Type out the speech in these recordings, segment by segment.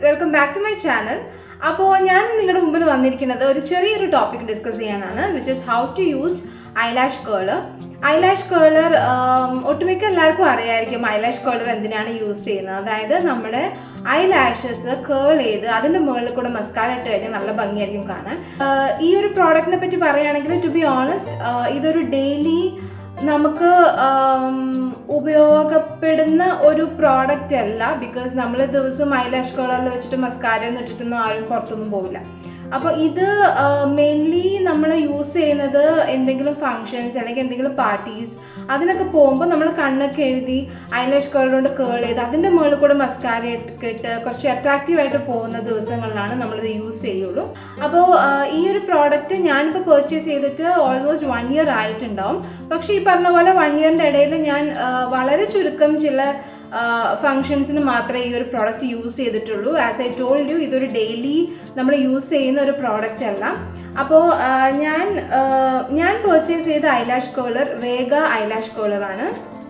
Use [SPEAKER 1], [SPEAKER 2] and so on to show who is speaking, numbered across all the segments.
[SPEAKER 1] welcome back to my channel അപ്പോൾ ഞാൻ നിങ്ങളുടെ മുമ്പിൽ വന്നിരിക്കുന്നത് ഒരു ചെറിയൊരു ടോപ്പിക് ഡിസ്കസ് ചെയ്യാനാണ് which is how to use eyelash curler eyelash curler ഒട്ടുമിക്ക എല്ലാവർക്കും അറിയായിരിക്കും ഐലാഷ് കേളർ എന്തിനാണ് യൂസ് ചെയ്യുന്നത് അതായത് നമ്മുടെ ഐ ലാഷസ് കേൾ ചെയ്ത് അതിൻ്റെ മുകളിൽ കൂടെ മസ്കാര ഇട്ട് കഴിഞ്ഞാൽ നല്ല ഭംഗിയായിരിക്കും കാണാൻ ആഹ് ഈ ഒരു പ്രോഡക്റ്റിനെ പറ്റി പറയുകയാണെങ്കിൽ ടു ബി ഓണസ്റ്റ് ഇതൊരു ഡെയിലി നമുക്ക് ആം, ഉപയോഗപ്പെടുന്ന ഒരു പ്രോഡക്റ്റ് അല്ല ബിക്കോസ് നമ്മൾ ദിവസം ഐലാഷ് കളറിൽ വെച്ചിട്ട് മസ്കാര ഒന്നും ഇട്ടിട്ടൊന്നും ആരും പുറത്തൊന്നും പോവില്ല അപ്പോൾ ഇത് മെയിൻലി നമ്മൾ യൂസ് ചെയ്യുന്നത് എന്തെങ്കിലും ഫങ്ഷൻസ് അല്ലെങ്കിൽ എന്തെങ്കിലും പാർട്ടീസ് അതിനൊക്കെ പോകുമ്പോൾ നമ്മൾ കണ്ണൊക്കെ എഴുതി ഐലാഷ് കളർ കൊണ്ട് കേൾ ചെയ്ത് അതിൻ്റെ മുകളിൽ കൂടെ മസ്കാര ഇട്ട് കുറച്ച് അട്രാക്റ്റീവ് ആയിട്ട് പോകുന്ന ദിവസങ്ങളിലാണ് നമ്മളിത് യൂസ് ചെയ്യുള്ളൂ അപ്പോൾ ഈ ഒരു പ്രോഡക്റ്റ് ഞാനിപ്പോൾ പർച്ചേസ് ചെയ്തിട്ട് ഓൾമോസ്റ്റ് വൺ ഇയർ ആയിട്ടുണ്ടാവും പക്ഷേ ഈ പറഞ്ഞ പോലെ വൺ ഇയറിൻ്റെ ഇടയിൽ ഞാൻ ആ, വളരെ ചുരുക്കം ചില ഫങ്ഷൻസിന് മാത്രമേ ഈ ഒരു പ്രോഡക്റ്റ് യൂസ് ചെയ്തിട്ടുള്ളൂ ആസ് ഐ ടോൾഡ് യു ഇതൊരു ഡെയിലി നമ്മൾ യൂസ് ചെയ്യുന്ന ഒരു പ്രോഡക്റ്റ് അല്ല അപ്പോൾ ഞാൻ ആ, ഞാൻ പർച്ചേസ് ചെയ്ത ഐലാഷ് കോളർ വേഗ ഐലാഷ് കോളറാണ്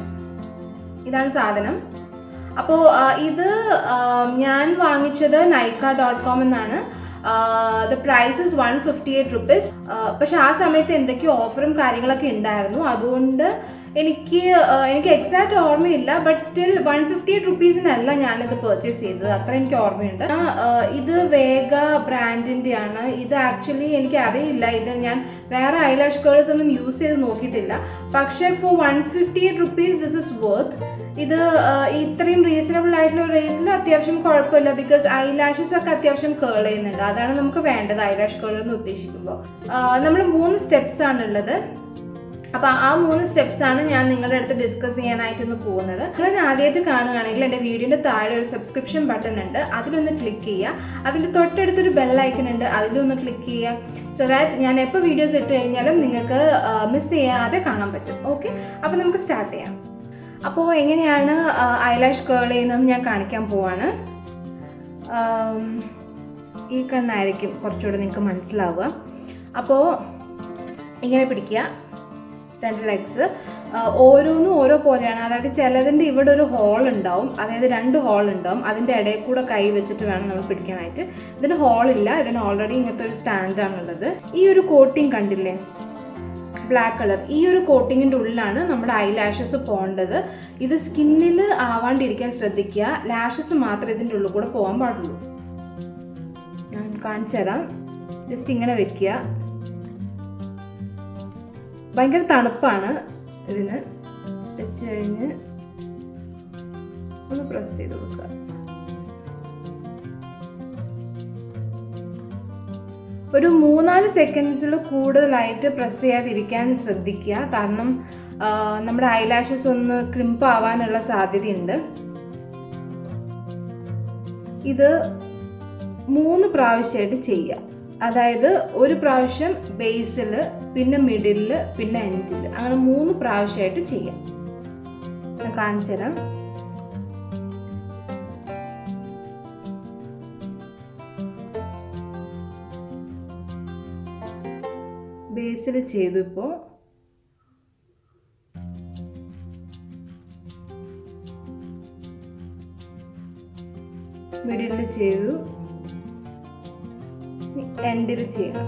[SPEAKER 1] ഇതാണ് സാധനം അപ്പോൾ ഇത് ആ, ഞാൻ വാങ്ങിച്ചത് നൈക്ക ഡോട്ട് കോം എന്നാണ് the price is one fifty eight rupees പക്ഷെ ആ സമയത്ത് എന്തൊക്കെയോ ഓഫറും കാര്യങ്ങളൊക്കെ ഉണ്ടായിരുന്നു അതുകൊണ്ട് എനിക്ക് ആ, എനിക്ക് എക്സാക്റ്റ് ഓർമ്മയില്ല but still one fifty eight റുപ്പീസിനല്ല ഞാനിത് പർച്ചേസ് ചെയ്തത് അത്ര എനിക്ക് ഓർമ്മയുണ്ട് ആ, ആ, ഇത് വേഗ ബ്രാൻഡിൻ്റെയാണ് ഇത് ആക്ച്വലി എനിക്ക് അറിയില്ല ഇത് ഞാൻ വേറെ ഐലാഷ് കേൾസ് ഒന്നും യൂസ് ചെയ്ത് നോക്കിയിട്ടില്ല പക്ഷേ for one fifty eight rupees this is worth ഇത് ആ, ഇത്രയും റീസണബിൾ ആയിട്ടുള്ള റേറ്റിൽ അത്യാവശ്യം കുഴപ്പമില്ല ബിക്കോസ് ഐ ലാഷസ് ഒക്കെ അത്യാവശ്യം കേൾ ചെയ്യുന്നുണ്ട് അതാണ് നമുക്ക് വേണ്ടത് ഐ ലാഷ് കേൾ എന്ന് ഉദ്ദേശിക്കുമ്പോൾ നമ്മൾ മൂന്ന് സ്റ്റെപ്സ് ആണുള്ളത് അപ്പോൾ ആ മൂന്ന് സ്റ്റെപ്സ് ആണ് ഞാൻ നിങ്ങളുടെ അടുത്ത് ഡിസ്കസ് ചെയ്യാനായിട്ട് ഇന്ന് പോകുന്നത് നിങ്ങൾ ആദ്യമായിട്ട് കാണുകയാണെങ്കിൽ എൻ്റെ വീഡിയോൻ്റെ താഴെ ഒരു സബ്സ്ക്രിപ്ഷൻ ബട്ടൺ ഉണ്ട് അതിലൊന്ന് ക്ലിക്ക് ചെയ്യുക അതിൻ്റെ തൊട്ടടുത്തൊരു ബെൽ ഐക്കൺ ഉണ്ട് അതിലൊന്ന് ക്ലിക്ക് ചെയ്യുക സോ ദാറ്റ് ഞാൻ എപ്പോൾ വീഡിയോസ് ഇട്ട് കഴിഞ്ഞാലും നിങ്ങൾക്ക് മിസ് ചെയ്യാതെ കാണാൻ പറ്റും ഓക്കെ അപ്പോൾ നമുക്ക് സ്റ്റാർട്ട് ചെയ്യാം അപ്പോൾ എങ്ങനെയാണ് ഐലാഷ് കേൾ ചെയ്യുന്നതെന്ന് ഞാൻ കാണിക്കാൻ പോവാണ് ആം, ഈ കണ്ണായിരിക്കും കുറച്ചുകൂടെ നിങ്ങൾക്ക് മനസ്സിലാവുക അപ്പോൾ ഇങ്ങനെ പിടിക്കുക രണ്ട് ലെഗ്സ് ഓരോന്നും ഓരോ പോലെയാണ് അതായത് ചിലതിൻ്റെ ഇവിടെ ഒരു ഹോൾ ഉണ്ടാവും അതായത് രണ്ട് ഹോൾ ഉണ്ടാവും അതിൻ്റെ ഇടയിൽ കൂടെ കൈ വെച്ചിട്ട് വേണം നമ്മൾ പിടിക്കാനായിട്ട് ഇതിന് ഹോളില്ല ഇതിന് ഓൾറെഡി ഇങ്ങനത്തെ ഒരു സ്റ്റാൻഡാണുള്ളത് ഈ ഒരു കോട്ടിങ് കണ്ടില്ലേ ബ്ലാക്ക് കളർ ഈ ഒരു കോട്ടിങ്ങിൻ്റെ ഉള്ളിലാണ് നമ്മുടെ ഐ ലാഷസ് പോകേണ്ടത് ഇത് സ്കിന്നിൽ ആവാണ്ടിരിക്കാൻ ശ്രദ്ധിക്കുക ലാഷസ് മാത്രമേ ഇതിൻ്റെ ഉള്ളിൽ കൂടെ പോകാൻ പാടുള്ളൂ ഞാൻ കാണിച്ചു തരാം ജസ്റ്റ് ഇങ്ങനെ വെക്കുക ഭയങ്കര തണുപ്പാണ് ഇതിന് വെച്ച് കഴിഞ്ഞ് ഒന്ന് പ്രസ് ചെയ്ത് കൊടുക്കുക ഒരു മൂന്നാല് സെക്കൻഡ്സിൽ കൂടുതലായിട്ട് പ്രസ് ചെയ്യാതിരിക്കാൻ ശ്രദ്ധിക്കുക കാരണം ആ, നമ്മുടെ ഐലാഷസ് ഒന്ന് ക്രിമ്പ് ആവാനുള്ള സാധ്യതയുണ്ട് ഇത് മൂന്ന് പ്രാവശ്യമായിട്ട് ചെയ്യുക അതായത് ഒരു പ്രാവശ്യം ബേസിൽ പിന്നെ മിഡിലിൽ പിന്നെ എൻഡിൽ അങ്ങനെ മൂന്ന് പ്രാവശ്യമായിട്ട് ചെയ്യാം ഞാൻ കാണിച്ചു തരാം ബേസിൽ ചെയ്തു ഇപ്പോൾ മിഡിലിൽ ചെയ്തു എൻഡിൽ ചെയ്യണം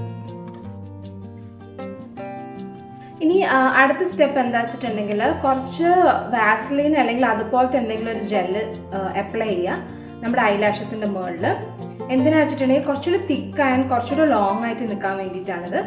[SPEAKER 1] ഇനി ആ, അടുത്ത സ്റ്റെപ്പ് എന്താ വെച്ചിട്ടുണ്ടെങ്കിൽ കുറച്ച് വാസ്ലിൻ അല്ലെങ്കിൽ അതുപോലത്തെ എന്തെങ്കിലും ഒരു ജെല്ല് അപ്ലൈ ചെയ്യുക നമ്മുടെ ഐലാഷസിൻ്റെ മുകളിൽ എന്തിനാ വെച്ചിട്ടുണ്ടെങ്കിൽ കുറച്ചുകൂടി തിക്ക് ആൻഡ് കുറച്ചുകൂടി ലോങ് ആയിട്ട് നിൽക്കാൻ വേണ്ടിയിട്ടാണിത്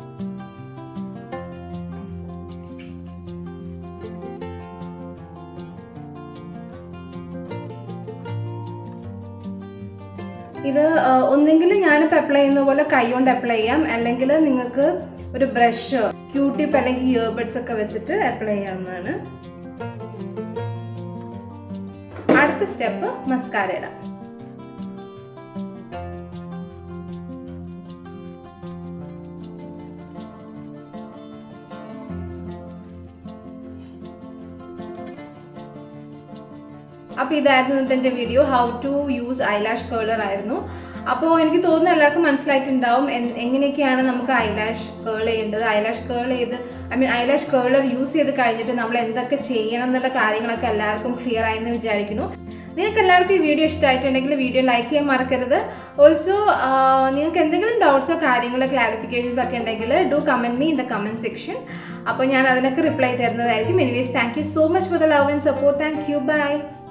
[SPEAKER 1] ഇത് ആ, ഒന്നെങ്കിൽ ഞാനിപ്പോൾ അപ്ലൈ ചെയ്യുന്ന പോലെ കൈ കൊണ്ട് അപ്ലൈ ചെയ്യാം അല്ലെങ്കിൽ നിങ്ങൾക്ക് ഒരു ബ്രഷ് ക്യൂട്ടിപ്പ് അല്ലെങ്കിൽ ഇയർബഡ്സ് ഒക്കെ വെച്ചിട്ട് അപ്ലൈ ചെയ്യാവുന്നതാണ് അടുത്ത സ്റ്റെപ്പ് മസ്കാര ഇടാം അപ്പോൾ ഇതായിരുന്നു ഇന്നത്തെ എൻ്റെ video how to use eyelash curler ആയിരുന്നു അപ്പോൾ എനിക്ക് തോന്നുന്നു എല്ലാവർക്കും മനസ്സിലായിട്ടുണ്ടാവും എൻ- എങ്ങനെയൊക്കെയാണ് നമുക്ക് ഐലാഷ് കേൾ ചെയ്യേണ്ടത് ഐലാഷ് കേൾ ചെയ്ത് I mean eyelash curler use ചെയ്ത് കഴിഞ്ഞിട്ട് നമ്മൾ എന്തൊക്കെ ചെയ്യണം എന്നുള്ള കാര്യങ്ങളൊക്കെ എല്ലാവർക്കും ക്ലിയർ ആയെന്ന് വിചാരിക്കുന്നു നിങ്ങൾക്ക് എല്ലാവർക്കും ഈ വീഡിയോ ഇഷ്ടമായിട്ടുണ്ടെങ്കിൽ വീഡിയോ ലൈക്ക് ചെയ്യാൻ മറക്കരുത് ഓൾസോ നിങ്ങൾക്ക് എന്തെങ്കിലും ഡൗട്ട്സോ കാര്യങ്ങളോ ക്ലാരിഫിക്കേഷൻസ് ഒക്കെ ഉണ്ടെങ്കിൽ do comment me in the comment section അപ്പോൾ ഞാൻ അതിനൊക്കെ റിപ്ലൈ തരുന്നതായിരിക്കും anyways thank you so much for the love and support thank you by